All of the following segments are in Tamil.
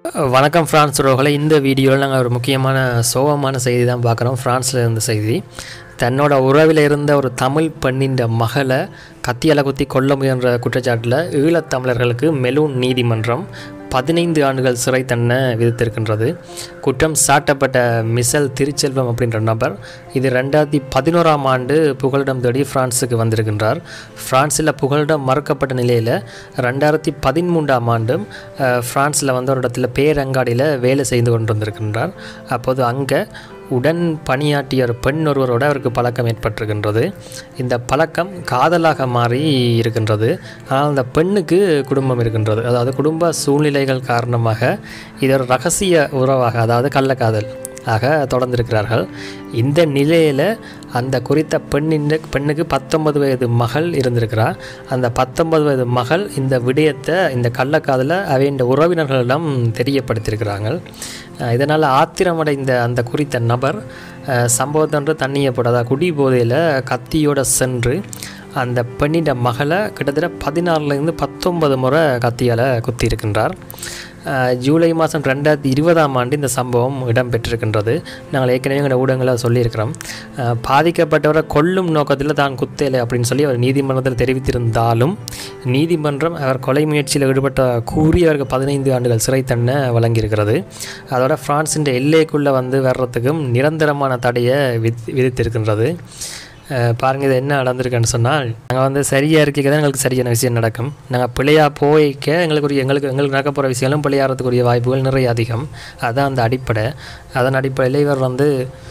வணக்கம் ஃப்ரான்ஸ் உறவுகளை இந்த வீடியோவில் நாங்கள் ஒரு முக்கியமான சோகமான செய்தி தான் பார்க்குறோம் ஃப்ரான்ஸில் இருந்த செய்தி தன்னோட உறவில் இருந்த ஒரு தமிழ் பெண்ணின் மகளை கத்தியால் குத்தி கொல்ல முயன்ற குற்றச்சாட்டில் ஈழத்தமிழர்களுக்கு மெலூன் நீதிமன்றம் பதினைந்து ஆண்டுகள் சிறை தண்டனை விதித்திருக்கின்றது குற்றம் சாட்டப்பட்ட மிசல் திருச்செல்வம் அப்படின்ற நபர் இது ரெண்டாயிரத்தி பதினோராம் ஆண்டு புகலிடம் தேடி பிரான்ஸுக்கு வந்திருக்கின்றார் பிரான்ஸில் புகலிடம் மறுக்கப்பட்ட நிலையில் ரெண்டாயிரத்தி பதிமூன்றாம் ஆண்டும் அஹ், பிரான்ஸில் வந்து ஒரு இடத்துல பேரங்காடியில் வேலை செய்து கொண்டிருந்திருக்கின்றார் அப்போது அங்கே உடன் பணியாற்றிய ஒரு பெண் ஒருவரோட அவருக்கு பழக்கம் ஏற்பட்டிருக்கின்றது இந்த பழக்கம் காதலாக மாறி இருக்கின்றது ஆனால் அந்த பெண்ணுக்கு குடும்பம் இருக்கின்றது அதாவது குடும்ப சூழ்நிலைகள் காரணமாக இது ஒரு ரகசிய உறவாக அதாவது கள்ளக்காதல் ஆக தொடர்ந்திருக்கிறார்கள் இந்த நிலையில் அந்த குறித்த பெண்ணின் பெண்ணுக்கு பத்தொன்பது வயது மகள் இருந்திருக்கிறார் அந்த பத்தொன்பது வயது மகள் இந்த விடயத்தை இந்த கள்ளக்காதலை அவையின் உறவினர்களிடம் தெரியப்படுத்தியிருக்கிறாங்க இதனால் ஆத்திரமடைந்த அந்த குறித்த நபர் அஹ், சம்பவத்தன்று தண்ணியை போட அதாவது குடி போதையில் கத்தியோட சென்று அந்த பெண்ணின் மகளை கிட்டத்தட்ட பதினாறுலேருந்து பத்தொன்பது முறை கத்தியால் குத்தியிருக்கின்றார் அஹ், ஜூலை மாதம் ரெண்டாயிரத்தி இருபதாம் ஆண்டு இந்த சம்பவம் இடம்பெற்றிருக்கின்றது நாங்கள் ஏற்கனவே எங்கள் ஊடகங்களில் சொல்லியிருக்கிறோம் அஹ், பாதிக்கப்பட்டவரை கொல்லும் நோக்கத்தில் தான் குத்தலை அப்படின்னு சொல்லி அவர் நீதிமன்றத்தில் தெரிவித்திருந்தாலும் நீதிமன்றம் அவர் கொலை முயற்சியில் ஈடுபட்ட கூறி அவருக்கு பதினைந்து ஆண்டுகள் சிறை தண்டனை வழங்கியிருக்கிறது அதோட பிரான்ஸின் எல்லைக்குள்ளே வந்து வர்றதுக்கும் நிரந்தரமான தடையை வித் விதித்திருக்கின்றது அஹ் பாருங்க இது என்ன நடந்திருக்குன்னு சொன்னால் நாங்கள் வந்து சரியாக இருக்க தான் எங்களுக்கு சரியான விஷயம் நடக்கும் நாங்கள் பிள்ளையாக போய்க்க எங்களுக்கு ஒரு எங்களுக்கு எங்களுக்கு நடக்க போகிற விஷயங்களும் பிள்ளையாடுறதுக்குரிய வாய்ப்புகள் நிறைய அதிகம் அதுதான் அந்த அடிப்படை அதன் அடிப்படையில் இவர் வந்து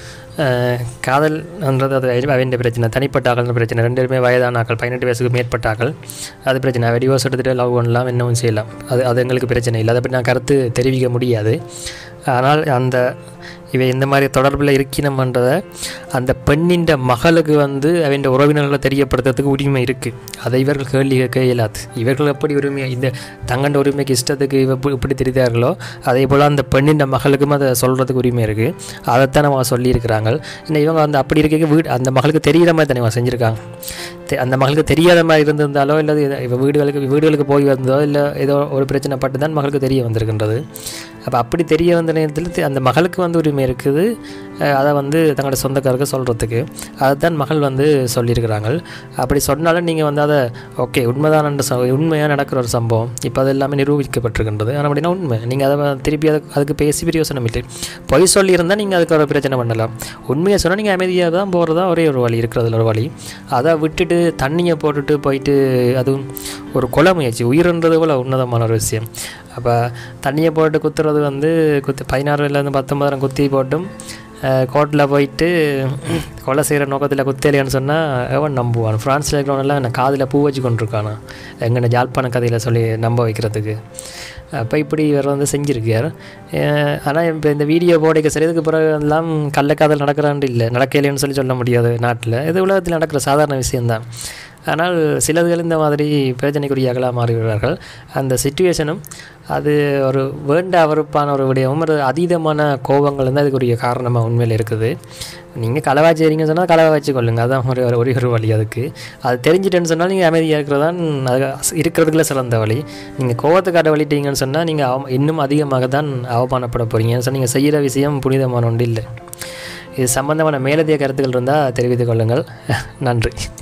அஹ், காதல்ன்றது அது அவன் பிரச்சனை தனிப்பட்ட ஆகல்ன்ற பிரச்சனை ரெண்டு பேருமே வயதான ஆக்கள் பதினெட்டு வயசுக்கு மேற்பட்ட ஆக்கள் அது பிரச்சனை டிவோர்ஸ் எடுத்துகிட்டு லவ் பண்ணலாம் என்னவும் செய்யலாம் அது அது எங்களுக்கு பிரச்சனை இல்லை அதை பற்றி நான் கருத்து தெரிவிக்க முடியாது ஆனால் அந்த இவை இந்த மாதிரி தொடர்பில் இருக்கணுமன்றதை அந்த பெண்ணின் மகளுக்கு வந்து அவன் உறவினர்களை தெரியப்படுத்துறதுக்கு உரிமை இருக்குது அதை இவர்கள் கேள்வி கேட்க இயலாது இவர்கள் எப்படி உரிமை இந்த தங்கண்ட உரிமைக்கு இஷ்டத்துக்கு இவ இப்படி- இப்படி தெரிந்தார்களோ அதே போல் அந்த பெண்ணின் மகளுக்கும் அதை சொல்கிறதுக்கு உரிமை இருக்குது அதைத்தான் நம்ம சொல்லியிருக்கிறாங்க இன்னும் இவங்க வந்து அப்படி இருக்க வீடு அந்த மகளுக்கு தெரிகிற மாதிரி தானே இவங்க செஞ்சுருக்காங்க தெ- அந்த மகளுக்கு தெரியாத மாதிரி இருந்திருந்தாலோ இல்லை இவ வீடுகளுக்கு வீடுகளுக்கு போய் வந்ததோ இல்லை ஏதோ ஒரு பிரச்சனை பட்டு தான் மகளுக்கு தெரிய வந்திருக்கின்றது அப்போ அப்படி தெரிய வந்த நேரத்தில் தெ- அந்த மகளுக்கு வந்து உரிமை இருக்குது அஹ் அதை வந்து தங்களோட சொந்தக்காரருக்கு சொல்கிறதுக்கு அதுதான் மகள் வந்து சொல்லியிருக்கிறாங்க அப்படி சொன்னாலும் நீங்கள் வந்து அதை ஓகே உண்மைதான் ச உண்மையாக நடக்கிற ஒரு சம்பவம் இப்போ அது எல்லாமே நிரூபிக்கப்பட்டிருக்கின்றது ஆனால் அப்படின்னா உண்மை நீங்கள் அதை திருப்பி அதுக்கு அதுக்கு பேசி பிரயோசனம் இல்லை பொய் சொல்லியிருந்தால் நீங்கள் அதுக்கு ஒரு பிரச்சனை பண்ணலாம் உண்மையை சொன்னால் நீங்கள் அமைதியாக தான் போகிறதா ஒரே ஒரு வழி இருக்கிறதுல ஒரு வழி அதை விட்டுட்டு தண்ணியை போட்டுட்டு போயிட்டு அதுவும் ஒரு கொலை முயற்சி உயிர்ன்றது போல் உன்னதமான ஒரு விஷயம் அப்போ தண்ணியை போட்டு குத்துறது வந்து குத்து பதினாறுலேருந்து பத்தொம்பதாயிரம் குத்தி போட்டும் கோர்ட்டில் போயிட்டு கொலை செய்கிற நோக்கத்தில் குத்தலையான்னு சொன்னால் எவன் நம்புவான் ஃப்ரான்ஸில் இருக்கிறவனெல்லாம் என்ன காதில் பூ வச்சு கொண்டிருக்கானா எங்கன ஜாழ்ப்பாண கதையில் சொல்லி நம்ப வைக்கிறதுக்கு அப்போ இப்படி இவர் வந்து செஞ்சுருக்கார் ஆனால் இப்போ இந்த வீடியோ போடைக்க சரிதுக்கு பிறகு எல்லாம் கள்ளக்காதல் நடக்கிறான்ட்டு இல்லை நடக்கலைன்னு சொல்லி சொல்ல முடியாது நாட்டில் இது உலகத்தில் நடக்கிற சாதாரண விஷயம்தான் ஆனால் சிலர்கள் இந்த மாதிரி பிரச்சனைக்குரியாக்களாக மாறிவிடுவார்கள் அந்த சுச்சுவேஷனும் அது ஒரு வேண்டா வெறுப்பான ஒரு விடயமும் ஒரு அதீதமான கோபங்கள் வந்து அதுக்குரிய காரணமாக உண்மையில் இருக்குது நீங்கள் கலவா செய்றீங்கன்னு சொன்னால் கலவா வச்சு கொள்ளுங்க அதுதான் ஒரு ஒரு- ஒரே ஒரு வழி அதுக்கு அது தெரிஞ்சிட்டேன்னு சொன்னால் நீங்கள் அமைதியாக இருக்கிறதான் அது இருக்கிறதுக்குள்ள சிறந்த வழி நீங்கள் கோவத்தை காட்ட வழிட்டீங்கன்னு சொன்னால் நீங்கள் அவ இன்னும் அதிகமாக தான் அவமானப்பட போகிறீங்க சொன்னால் நீங்கள் செய்கிற விஷயம் புனிதமான ஒன்று இல்லை இது சம்பந்தமான மேலதிக கருத்துக்கள் இருந்தால் தெரிவித்துக் கொள்ளுங்கள் நன்றி